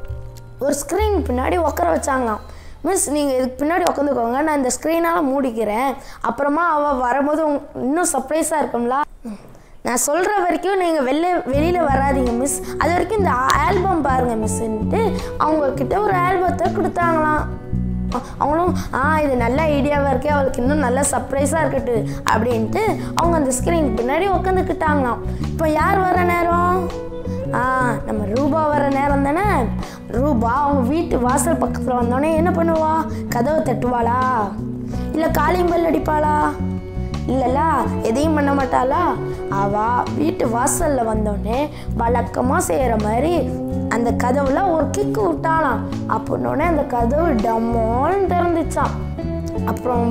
ஒரு ஸ்க்ரீன் பின்னாடி உட்கார வச்சாங்களாம் மிஸ் நீங்கள் இதுக்கு பின்னாடி உட்காந்துக்கோங்க நான் இந்த ஸ்க்ரீனால் மூடிக்கிறேன் அப்புறமா அவள் வரும்போது உங்க- இன்னும் சர்ப்ரைஸாக இருக்கும்ல நான் சொல்கிற வரைக்கும் நீங்கள் வெளில வெளியில் வராதீங்க மிஸ் அது வரைக்கும் இந்த ஆல்பம் பாருங்கள் மிஸ்ன்ட்டு அவங்கக்கிட்ட ஒரு ஆல்பத்தை கொடுத்தாங்களாம் அ- அவங்களும் ஆ இது நல்ல ஐடியாவாக இருக்கே அவளுக்கு இன்னும் நல்ல சர்ப்ரைஸாக இருக்கட்டு அப்படின்ட்டு அவங்க அந்த ஸ்க்ரீன் பின்னாடி உட்காந்துக்கிட்டாங்களாம் இப்போ யார் வர நேரம் ஆ நம்ம ரூபா வர நேரம் தானே ரூபா அவங்க வீட்டு வாசல் பக்கத்தில் வந்தோடனே என்ன பண்ணுவா கதவை தட்டுவாளா இல்லை காலிம்பல் அடிப்பாளா இல்லைல்ல எதையும் பண்ண மாட்டாளா அவ வீட்டு வாசல்ல வந்தோடனே வழக்கமாக செய்கிற மாதிரி அந்த கதவுல ஒரு கிக்கு விட்டாளாம் அப்படின்னோடனே அந்த கதவு டம்மோன்னு திறந்துச்சான் அப்புறம்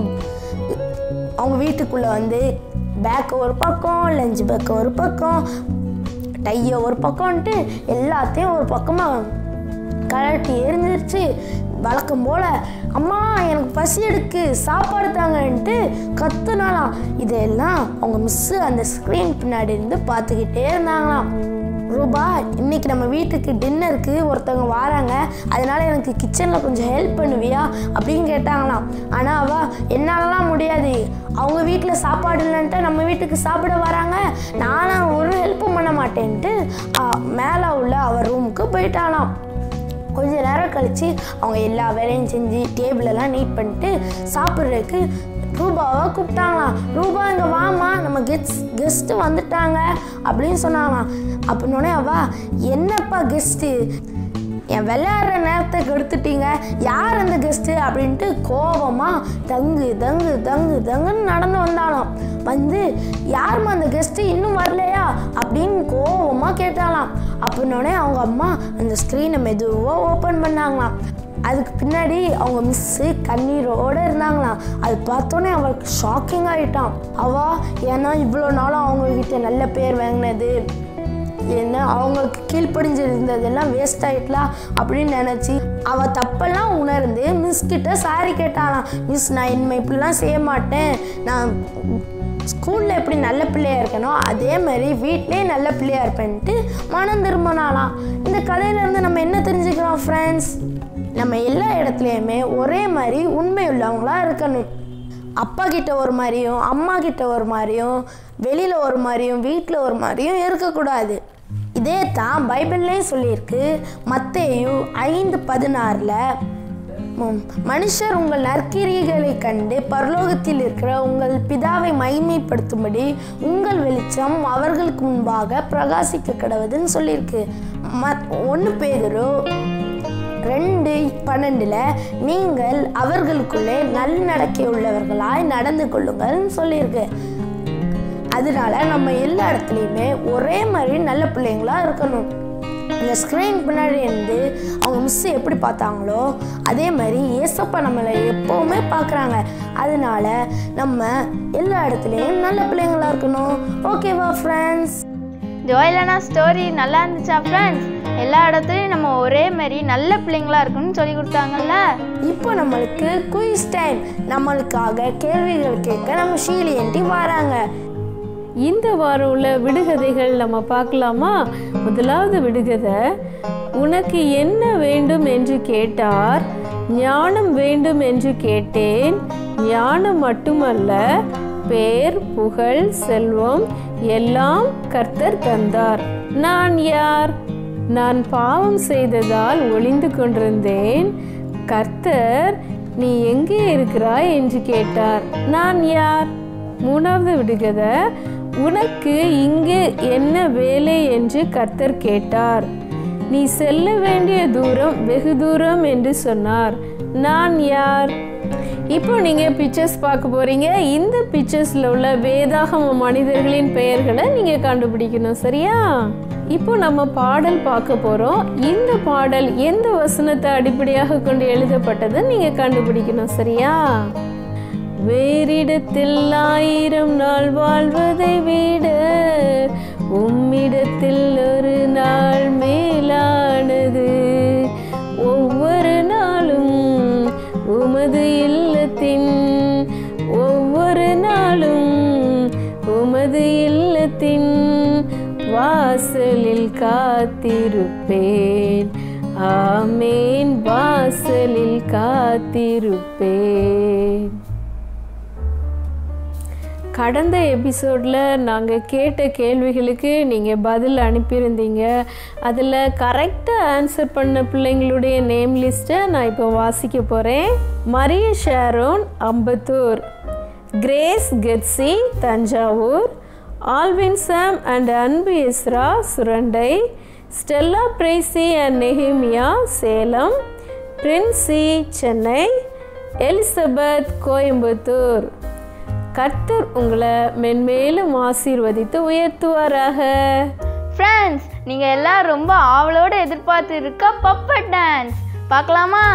அவங்க வீட்டுக்குள்ளே வந்து பேக் ஒரு பக்கம் லஞ்ச் பேக் ஒரு பக்கம் டையை ஒரு பக்கம்ன்ட்டு எல்லாத்தையும் ஒரு பக்கமாக கழட்டி எரிஞ்சிருச்சு வழக்கம் போல் அம்மா எனக்கு பசி எடுக்கு சாப்பாடு தாங்கன்ட்டு கத்துனாலாம் இதெல்லாம் அவங்க மிஸ்ஸு அந்த ஸ்க்ரீன் பின்னாடி இருந்து பார்த்துக்கிட்டே இருந்தாங்களாம் ரூபா இன்னைக்கு நம்ம வீட்டுக்கு டின்னருக்கு ஒருத்தவங்க வராங்க அதனால எனக்கு கிச்சனில் கொஞ்சம் ஹெல்ப் பண்ணுவியா அப்படின்னு கேட்டாங்களாம் ஆனால் அவ என்னாலலாம் முடியாது அவங்க வீட்டில் சாப்பாடு இல்லைன்ட்டு நம்ம வீட்டுக்கு சாப்பிட வராங்க நானும் ஒரு ஹெல்ப்பும் பண்ண மாட்டேன்ட்டு மேலே உள்ள அவ ரூமுக்கு போயிட்டாலாம் கொஞ்ச நேரம் கழித்து அவங்க எல்லா வேலையும் செஞ்சு டேபிள் எல்லாம் நீட் பண்ணிட்டு சாப்பிட்றதுக்கு ரூபாவை கூப்பிட்டாங்களாம் ரூபா இங்கே வாமா நம்ம கெஸ்ட் கெஸ்ட்டு வந்துட்டாங்க அப்படின்னு சொன்னாங்களாம் அப்படின்னோடனே அவா என்னப்பா கெஸ்ட்டு என் விளையாடுற நேரத்தை கெடுத்துட்டீங்க யார் அந்த கெஸ்ட்டு அப்படின்ட்டு கோபமாக தங்கு தங்கு தங்கு தங்குன்னு நடந்து வந்தாலாம் வந்து யாரும்மா அந்த கெஸ்ட்டு இன்னும் வரலையா அப்படின்னு கோபமாக கேட்டாலாம் அப்படின்னோடனே அவங்க அம்மா அந்த ஸ்க்ரீனை மெதுவாக ஓப்பன் பண்ணாங்களாம் அதுக்கு பின்னாடி அவங்க மிஸ்ஸு கண்ணீரோடு இருந்தாங்களாம் அது பார்த்தோன்னே அவளுக்கு ஷாக்கிங் ஆகிட்டான் அவள் ஏன்னா இவ்வளோ நாளும் அவங்கக்கிட்ட நல்ல பேர் வாங்கினது என்ன அவங்களுக்கு கீழ்ப்படிஞ்சு இருந்ததெல்லாம் வேஸ்ட் ஆயிட்டலாம் அப்படின்னு நினச்சி அவள் தப்பெல்லாம் உணர்ந்து மிஸ் கிட்ட சாரி கேட்டாலாம் மிஸ் நான் இனிமே இப்படிலாம் செய்ய மாட்டேன் நான் ஸ்கூலில் எப்படி நல்ல பிள்ளையா இருக்கனோ அதே மாதிரி வீட்லேயே நல்ல பிள்ளையா இருப்பேன்ட்டு மனம் திரும்பினாலாம் இந்த கதையிலேருந்து நம்ம என்ன தெரிஞ்சுக்கிறோம் ஃப்ரெண்ட்ஸ் நம்ம எல்லா இடத்துலையுமே ஒரே மாதிரி உண்மை உள்ளவங்களா இருக்கணும் அப்பா கிட்ட ஒரு மாதிரியும் அம்மா கிட்ட ஒரு மாதிரியும் வெளியில் ஒரு மாதிரியும் வீட்டில் ஒரு மாதிரியும் இருக்கக்கூடாது இதே தான் பைபிள்லேயும் சொல்லியிருக்கு மத்தேயு ஐந்து பதினாறில் ம், மனுஷர் உங்கள் நற்கிரிகளை கண்டு பரலோகத்தில் இருக்கிற உங்கள் பிதாவை மகிமைப்படுத்தும்படி உங்கள் வெளிச்சம் அவர்களுக்கு முன்பாக பிரகாசிக்க கடவுதுன்னு சொல்லியிருக்கு ம ஒன்று பேதரோ ரெண்டு பன்னெண்டில் நீங்கள் அவர்களுக்குள்ளே நல்லடக்கை உள்ளவர்களாய் நடந்து கொள்ளுங்கள்னு சொல்லியிருக்கு அதனால நம்ம எல்லா இடத்துலையுமே ஒரே மாதிரி நல்ல பிள்ளைங்களா இருக்கணும் இந்த ஸ்க்ரீன் பின்னாடி இருந்து அவங்க மிஸ் எப்படி பார்த்தாங்களோ அதே மாதிரி ஏசப்பா நம்மளை எப்போவுமே பார்க்குறாங்க அதனால நம்ம எல்லா இடத்துலையும் நல்ல பிள்ளைங்களா இருக்கணும் ஓகேவா ஃப்ரெண்ட்ஸ் ஜோயலனா ஸ்டோரி நல்லா இருந்துச்சா ஃப்ரெண்ட்ஸ் எல்லா இடத்துலையும் நம்ம ஒரே மாதிரி நல்ல பிள்ளைங்களா இருக்கணும்னு சொல்லி கொடுத்தாங்கல்ல இப்போ நம்மளுக்கு குயிஸ் டைம் நம்மளுக்காக கேள்விகள் கேட்க நம்ம ஷீலி ஆண்டி வராங்க இந்த வாரம் உள்ள விடுகதைகள் நம்ம பார்க்கலாமா முதலாவது விடுகதை உனக்கு என்ன வேண்டும் என்று கேட்டார் ஞானம் வேண்டும் என்று கேட்டேன் ஞானம் மட்டுமல்ல பேர் புகழ் செல்வம் எல்லாம் கர்த்தர் தந்தார் நான் யார் நான் பாவம் செய்ததால் ஒளிந்து கொண்டிருந்தேன் கர்த்தர் நீ எங்கே இருக்கிறாய் என்று கேட்டார் நான் யார் மூணாவது விடுகதை உனக்கு இங்கு என்ன வேலை என்று கர்த்தர் கேட்டார் நீ செல்ல வேண்டிய தூரம் வெகு தூரம் என்று சொன்னார் நான் யார் இப்போ நீங்க பிக்சர்ஸ் பார்க்க போறீங்க இந்த பிக்சர்ஸ்ல உள்ள வேதாகம மனிதர்களின் பெயர்களை நீங்க கண்டுபிடிக்கணும் சரியா இப்போ நம்ம பாடல் பார்க்க போறோம் இந்த பாடல் எந்த வசனத்தை அடிப்படையாக கொண்டு எழுதப்பட்டது நீங்க கண்டுபிடிக்கணும் சரியா வேறிடத்தில் ஆயிரம் நாள் வாழ்வதை விட உம்மிடத்தில் ஒரு நாள் மேலானது ஒவ்வொரு நாளும் உமது இல்லத்தின் ஒவ்வொரு நாளும் உமது இல்லத்தின் வாசலில் காத்திருப்பேன் ஆமேன் வாசலில் காத்திருப்பேன் கடந்த எபிசோடில் நாங்கள் கேட்ட கேள்விகளுக்கு நீங்கள் பதில் அனுப்பியிருந்தீங்க அதில் கரெக்டாக ஆன்சர் பண்ண பிள்ளைங்களுடைய நேம் லிஸ்ட்டை நான் இப்போ வாசிக்க போகிறேன் Maria Sharon Ambattur Grace Getsy Thanjavur Alvin Sam and Anbu Isra Surandai Stella Bracy and Nehemiah Salem Princy Chennai Elizabeth Coimbatore கர்த்தர் உங்களை மென்மேலும் ஆசீர்வதித்து உயர்த்துவாராக ஃப்ரெண்ட்ஸ் நீங்கள் எல்லாம் ரொம்ப ஆவலோடு எதிர்பார்த்து இருக்க பப்பட் டான்ஸ் பார்க்கலாமா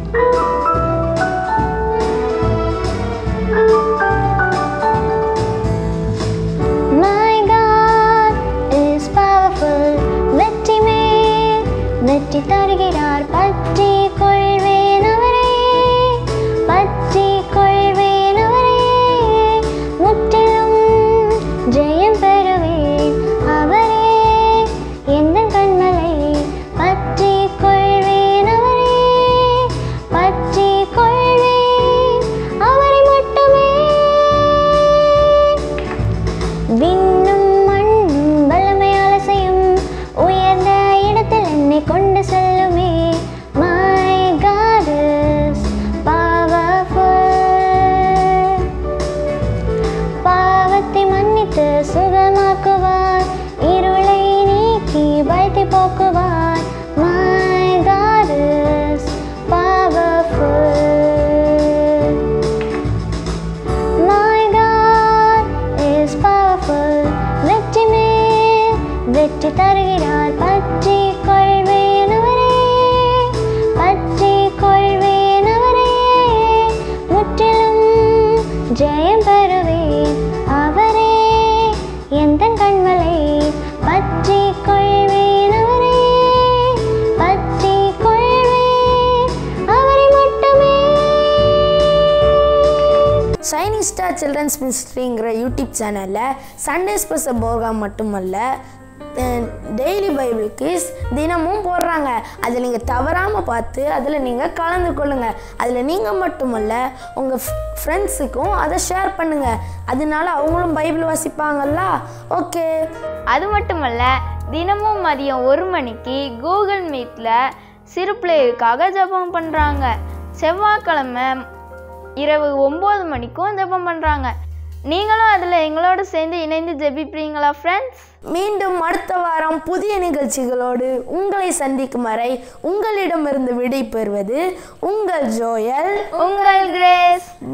My God is powerful. வெற்றி மேல் வெற்றி தருகிறார் பற்றி கொள்வேன் அவரே பற்றி கொள்வேன் அவரே முற்றிலும் ஜெயம் பெறுவேன் அவரே எந்த கண்மலை பற்றி கொள்வேன் அவரே பற்றி கொள்வேன் அவரை மட்டுமே விண்ணும் மண்ணும் வல்லமையால செய்யும் உயர்ந்த இடத்தில் என்னை கொண்டு செல்லுமே My God is powerful. பாவத்தை மன்னித்து சுகமாக்குவார் இருளை நீக்கி பயத்தை போக்குவார் My God is powerful. My God is powerful. வெற்றி மேல் வெற்றி தருகிறார் பற்றி கொள்வேன் அவரே பற்றி கொள்வேன் அவரே முற்றிலும் ஜெயம் பெறுவேன் அவரே எந்த கண்மலை பற்றி கொள்வேன் அவரே பற்றி கொள்வேன் அவரை மட்டுமே சைனி ஸ்டார் சில்ட்ரன்ஸ் மினிஸ்ட்ரிங்கிற யூடியூப் சேனலில் சண்டே ஸ்பெஷல் ப்ரோக்ராம் மட்டுமல்ல டெய்லி பைபிள் கிஸ் தினமும் போடுறாங்க அதில் நீங்கள் தவறாமல் பார்த்து அதில் நீங்கள் கலந்து கொள்ளுங்கள் அதில் நீங்கள் மட்டுமல்ல உங்கள் ஃப்ரெண்ட்ஸுக்கும் அதை ஷேர் பண்ணுங்கள் அதனால அவங்களும் பைபிள் வாசிப்பாங்கல்ல ஓகே அது மட்டுமல்ல தினமும் மதியம் ஒரு மணிக்கு கூகுள் மீட்டில் சிறு பிள்ளைகளுக்காக ஜெபம் பண்ணுறாங்க செவ்வாய்க்கிழமை இரவு ஒம்பது மணிக்கும் ஜெபம் பண்ணுறாங்க நீங்களும் அதில் எங்களோட சேர்ந்து இணைந்து ஜெபிப்பீங்களா ஃப்ரெண்ட்ஸ் மீண்டும் அடுத்த வாரம் புதிய நிகழ்ச்சிகளோடு உங்களை சந்திக்கும் வரை உங்களிடமிருந்து விடை பெறுவது உங்கள் ஜோயல் உங்கள் கிரேஸ்